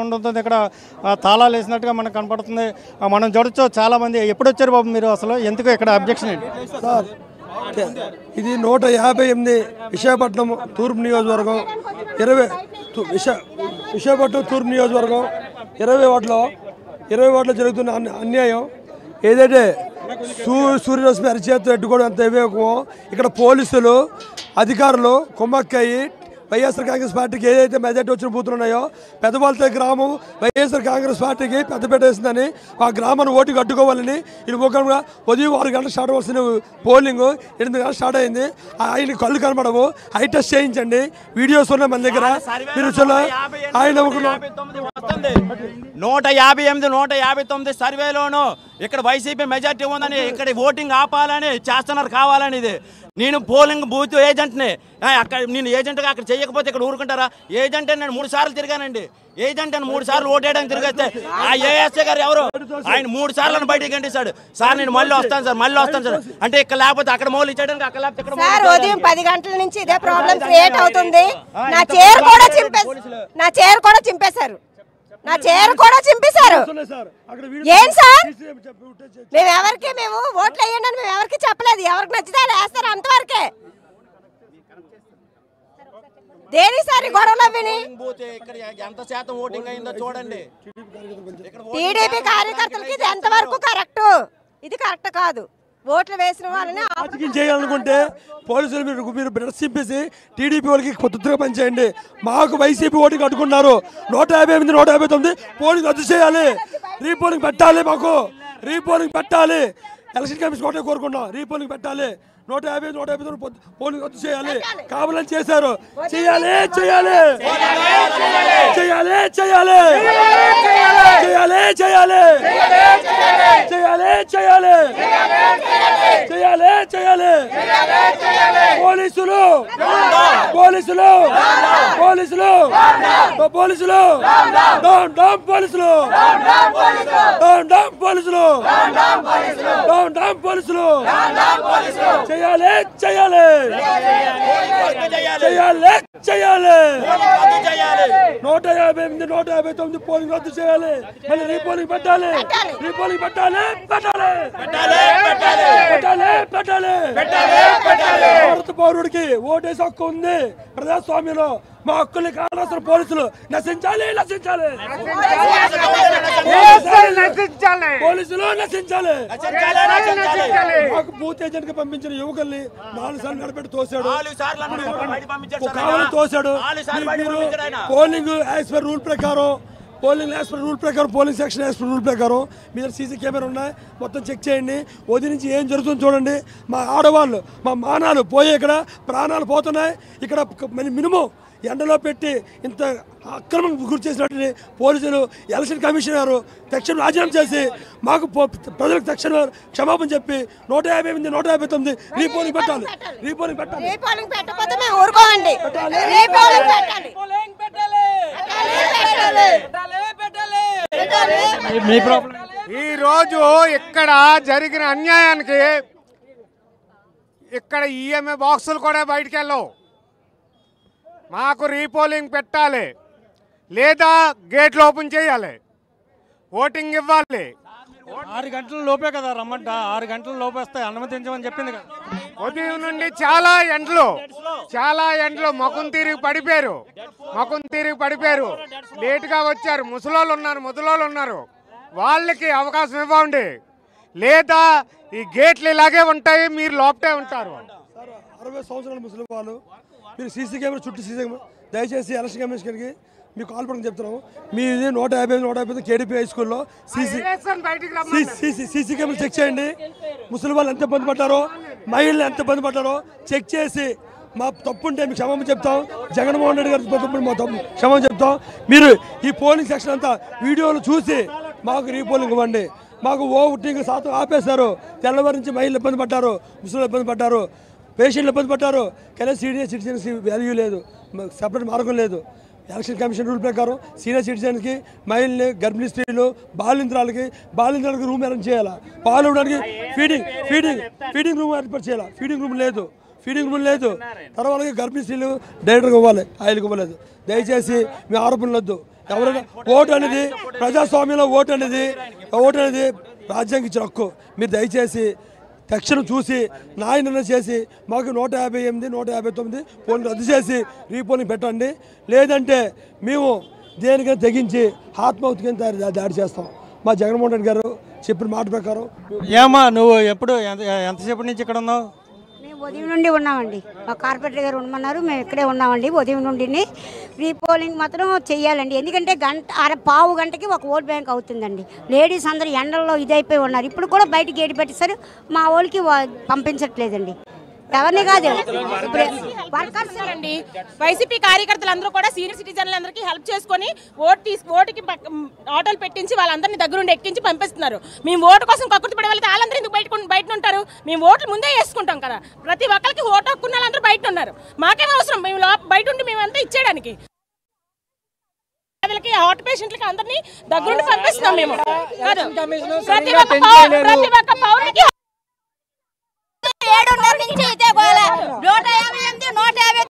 ఉంటుంది ఇక్కడ ఆ, తాళాలు వేసినట్టుగా మనకు కనపడుతుంది ఆ, మనం చూడొచ్చు చాలా మంది ఎప్పుడు వచ్చారు బాబు మీరు అసలు ఎందుకు ఇక్కడ అబ్జెక్షన్ ఏంటి సార్ ఇది నూట యాభై ఎనిమిది విశాఖపట్నం తూర్పు నియోజకవర్గం ఇరవై తు- విశా విశాఖపట్నం తూర్పు నియోజకవర్గం ఇరవై వాటిలో ఇరవై వాటిలో జరుగుతున్న అన్- అన్యాయం ఏదైతే సూ సూర్యరశ్మి అరిచేత పెట్టుకోవడం ఎంత వివేకమో ఇక్కడ పోలీసులు అధికారులు కుమ్మక్కయ్యి వైఎస్ఆర్ కాంగ్రెస్ పార్టీకి ఏదైతే మెజార్టీ వచ్చిన బూతులు ఉన్నాయో పెద్దవాళ్ళతో గ్రామం వైఎస్ఆర్ కాంగ్రెస్ పార్టీకి పెద్దపేట వేసిందని ఆ గ్రామాన్ని ఓటుకు అడ్డుకోవాలని ఇది ముఖంగా ఉదయం ఆరు గంటలు స్టార్ట్ అవ్వాల్సిన పోలింగ్ ఎనిమిది గంటలు స్టార్ట్ అయింది ఆయన కళ్ళు కనబడవు హై టెస్ట్ చేయించండి వీడియోస్ ఉన్నాయి మన దగ్గర మీరు చూడాలి. ఆయన ఒక వస్తుంది నూట యాభై ఎనిమిది నూట యాభై తొమ్మిది సర్వేలోను ఇక్కడ వైసీపీ మెజార్టీ ఉందని ఇక్కడ ఓటింగ్ ఆపాలని చేస్తున్నారు కావాలని ఇది నేను పోలింగ్ బూత్ ఏజెంట్ని ఆ, అక్కడ నేను ఏజెంట్గా అక్కడ చేయకపోతే ఇక్కడ ఊరుకుంటారా ఏజెంట్ అని నేను మూడు సార్లు తిరిగానండి ఏజెంట్ అని మూడు సార్లు ఓటేయడానికి తిరిగితే ఆ ఏఎస్ఏ గారు ఎవరు ఆయన మూడు సార్లు బయటికి గంటేశాడు సార్ నేను మళ్ళీ వస్తాను సార్ మళ్ళీ వస్తాను సార్ అంటే ఇక్కడ లేకపోతే అక్కడ మౌలు ఇచ్చేయడానికి అక్కడ లేకపోతే ఇక్కడ సార్ మౌలు ఉదయం పది గంటల నుంచి ఇదే ప్రాబ్లం క్రియేట్ అవుతుంది నా చైర్ కూడా చింపేశారు నా చైర్ కూడా చింపేశారు నా చైర్ కూడా చింపేశారు సార్ అక్కడ ఏం సార్ వీడియో మేము ఎవరికి మేము ఓట్లు వేయండి అని మేము ఎవరికి చెప్పలేదు ఎవరికి నచ్చితే అలా వేస్తారు అంతవరకే దేని సార్ ఈ గొడవలు అవిని పోలింగ్ బూత్ ఇక్కడ ఎంత శాతం ఓటింగ్ అయిందో చూడండి ఇక్కడ టీడీపీ కార్యకర్తలకి ఇది ఎంతవరకు కరెక్ట్ ఇది కరెక్ట్ కాదు ఓట్లు వేసిన వాళ్ళని ఆపు- రాజకీయం చేయాలనుకుంటే పోలీసులు మీరు మీరు బ్రష్ చింపేసి టీడీపీ వాళ్ళకి కొత్తగా పనిచేయండి మాకు వైసీపీ ఓటింగ్ అడ్డుకున్నారు నూట యాభై ఎనిమిది నూట యాభై తొమ్మిది పోలింగ్ రద్దు చేయాలి రీపోలింగ్ పెట్టాలి మాకు రీపోలింగ్ పెట్టాలి ఎలక్షన్ కమిషన్ ఒకటే కోరుకున్నాం రీపోలింగ్ పెట్టాలి నూట యాభై నూట యాభై తొమ్మిది పొద్దు- పోలింగ్ రద్దు చేయాలి కావాలని చేశారు చేయాలి చేయాలి చేయాలి చేయాలి చేయాలి చేయాలి చేయాలి చేయాలి చేయాలి చేయాలి పోలీసులు పోలీసులు పోలీసులు పోలీసులు డౌన్ డౌన్ పోలీసులు డౌన్ డౌన్ పోలీసులు డౌన్ డౌన్ పోలీసులు చేయాలి చేయాలి చేయాలి చేయాలి రద్దు చేయాలి నూట యాభై ఎనిమిది నూట యాభై తొమ్మిది పోలింగ్ రద్దు చేయాలి మళ్ళీ రీపోలింగ్ పెట్టాలి రీపోలింగ్ పెట్టాలి పెట్టాలి పెట్టాలి పెట్టాలి భారత పౌరుడికి ఓటేసి హక్కు ఉంది ప్రజాస్వామ్యంలో మా హక్కుల్ని కావాల్సిన పోలీసులు నశించాలి నశించాలి పోలీసులు నశించాలి మాకు బూత్ ఏజెంట్ గా పంపించిన యువకుల్ని నాలుగు సార్లు నడపెట్టి తోశాడు నాలుగు సార్లు అన్నాడు, బయట పంపించాడు సార్ కావాలి ఆయన. తోశాడు నాలుగు సార్లు మీరు- బయట మీరు పంపించాడు ఆయన. పోలింగ్ యాజ్ పర్ రూల్ ప్రకారం పోలింగ్ యాజ్ పర్ రూల్ ప్రకారం polling section as per rule ప్రకారం మీద సీసీ కెమెరా ఉన్నాయి మొత్తం చెక్ చేయండి ఉదయం నుంచి ఏం జరుగుతుందో చూడండి మా ఆడవాళ్ళు మా మానాలు పోయి ఇక్కడ ప్రాణాలు పోతున్నాయి ఇక్కడ మినిమం ఎండలో పెట్టి ఇంత అక్రమం గురి చేసినట్టు పోలీసులు ఎలక్షన్ కమిషనర్ తక్షణం రాజీనామా చేసి మాకు పో- ప్రజలకు తక్షణం క్షమాపణ చెప్పి నూట యాభై ఎనిమిది నూట యాభై తొమ్మిది రీపోలింగ్ పెట్టాలి రీపోలింగ్ పెట్టాలి రీపోలింగ్ పెట్టకపోతే మేము ఊరుకోమండి రీపోలింగ్ పెట్టాలి మీ ప్రాబ్లం ఈ రోజు ఇక్కడ జరిగిన అన్యాయానికి ఇక్కడ ఈఎంఏ బాక్సులు కూడా బయటికి వెళ్ళవు మాకు రీపోలింగ్ పెట్టాలి లేదా గేట్లు ఓపెన్ చేయాలి ఓటింగ్ ఇవ్వాలి ఆరు గంటల లోపే కదా రమ్మంట ఆరు గంటల లోపే వస్తాయి అనుమతించమని చెప్పింది కదా ఉదయం నుండి చాలా ఎండలు చాలా ఎండలు మొఖం తిరిగి పడిపోయారు మొఖం తిరిగి పడిపోయారు లేటుగా వచ్చారు ముసలోళ్ళు ఉన్నారు ముసలోళ్ళు ఉన్నారు వాళ్ళకి అవకాశం ఇవ్వండి లేదా ఈ గేట్లు ఇలాగే ఉంటాయి మీరు లోపటే ఉంటారు సార్ అరవై సంవత్సరాల ముసలి వాళ్ళు మీరు సీసీ కెమెరా చుట్టూ సీసీ కెమెరా దయచేసి ఎలక్షన్ కమిషనర్కి మీకు కాల్ పడని చెప్తున్నాము మీది నూట యాభై నూట యాభై కేడీపీ హై స్కూల్లో సీసీ ఎలక్షన్ బయటికి రమ్మని సీసీ సీసీ కెమెరా చెక్ చేయండి ముసలి వాళ్ళు ఎంత ఇబ్బంది పడ్డారో మహిళలు ఎంత ఇబ్బంది పడ్డారో చెక్ చేసి మా తప్పు ఉంటే మీకు క్షమాపణ చెప్తాం జగన్మోహన్ రెడ్డి గారి తప్పు మా తప్పు క్షమాపణ చెప్తాం మీరు ఈ పోలింగ్ సెక్షన్ అంతా వీడియోలు చూసి మాకు రీపోలింగ్ ఇవ్వండి మాకు ఓటింగ్ శాతం ఆపేశారు తెల్లవారి నుంచి మహిళలు ఇబ్బంది పడ్డారు ముసలి ఇబ్బంది పడ్డారు పేషెంట్లు ఇబ్బంది పడ్డారు కానీ సీనియర్ సిటిజన్స్ వాల్యూ లేదు సపరేట్ మార్గం లేదు ఎలక్షన్ కమిషన్ రూల్ ప్రకారం సీనియర్ సిటిజన్స్కి మహిళల్ని గర్భిణీ స్త్రీలు బాలింద్రాలకి బాలింద్రాలకి రూమ్ అరేంజ్ చేయాలా పాలు ఇవ్వడానికి ఫీడింగ్ ఫీడింగ్ ఫీడింగ్ రూమ్ ఏర్పాటు చేయాలా ఫీడింగ్ రూమ్ లేదు ఫీడింగ్ రూమ్ లేదు తర్వాత గర్భిణీ స్త్రీలు డైరెక్టర్గా ఇవ్వాలి ఆయిల్కి ఇవ్వలేదు దయచేసి మీ ఆరోపణలు వద్దు ఎవరైనా ఓటు అనేది ప్రజాస్వామ్యంలో ఓటు అనేది ఓటు అనేది రాజ్యాంగం ఇచ్చిన హక్కు మీరు దయచేసి తక్షణం చూసి నాయన చేసి మాకు నూట యాభై ఎనిమిది నూట యాభై తొమ్మిది పోలింగ్ రద్దు చేసి రీపోలింగ్ పెట్టండి లేదంటే మేము దేనికైనా తెగించి ఆత్మహత్యకి దాడి దాడి చేస్తాం మా జగన్మోహన్ రెడ్డి గారు చెప్పిన మాట ప్రకారం ఏమా నువ్వు ఎప్పుడు ఎంత ఎంతసేపటి నుంచి ఇక్కడ ఉన్నావు మేము ఉదయం నుండి ఉన్నామండి మా కార్పొరేటర్ గారు ఉండమన్నారు మేము ఇక్కడే ఉన్నామండి ఉదయం నుండి రీపోలింగ్ మాత్రం చెయ్యాలండి ఎందుకంటే గంట అర పావు గంటకి ఒక ఓట్ బ్యాంక్ అవుతుందండి లేడీస్ అందరూ ఎండల్లో ఇదైపోయి ఉన్నారు ఇప్పుడు కూడా బయట గేటు పెట్టేసరి మా వాళ్ళకి వా- పంపించట్లేదండి ఎవరిని కాదు ఇప్పుడు వర్కర్స్ అండి వైసీపీ కార్యకర్తలు అందరూ కూడా సీనియర్ సిటిజన్లందరికీ హెల్ప్ చేసుకొని ఓటు తీసి ఓటుకి పక్క- మ్, ఆటోలు పెట్టించి వాళ్ళందరినీ దగ్గరుండి ఎక్కించి పంపిస్తున్నారు మేము ఓటు కోసం కక్కుర్తి పడే వాళ్ళకి వాళ్ళందరూ ఎందుకు బయట బయట ఉంటారు మేము ఓట్లు ముందే వేసుకుంటాం కదా ప్రతి ఒక్కరికి ఓటు హక్కున్న వాళ్ళందరూ బయట ఉన్నారు మాకేం అవసరం మేము లోప- బయట ఉండి మేమంతా ఇచ్చేయడానికి వీళ్ళకి హార్ట్ పేషెంట్లకి అందరినీ దగ్గరుండి పంపిస్తున్నాం మేము కాదు. ప్రతి ఒక్క పౌ- ప్రతి ఒక్క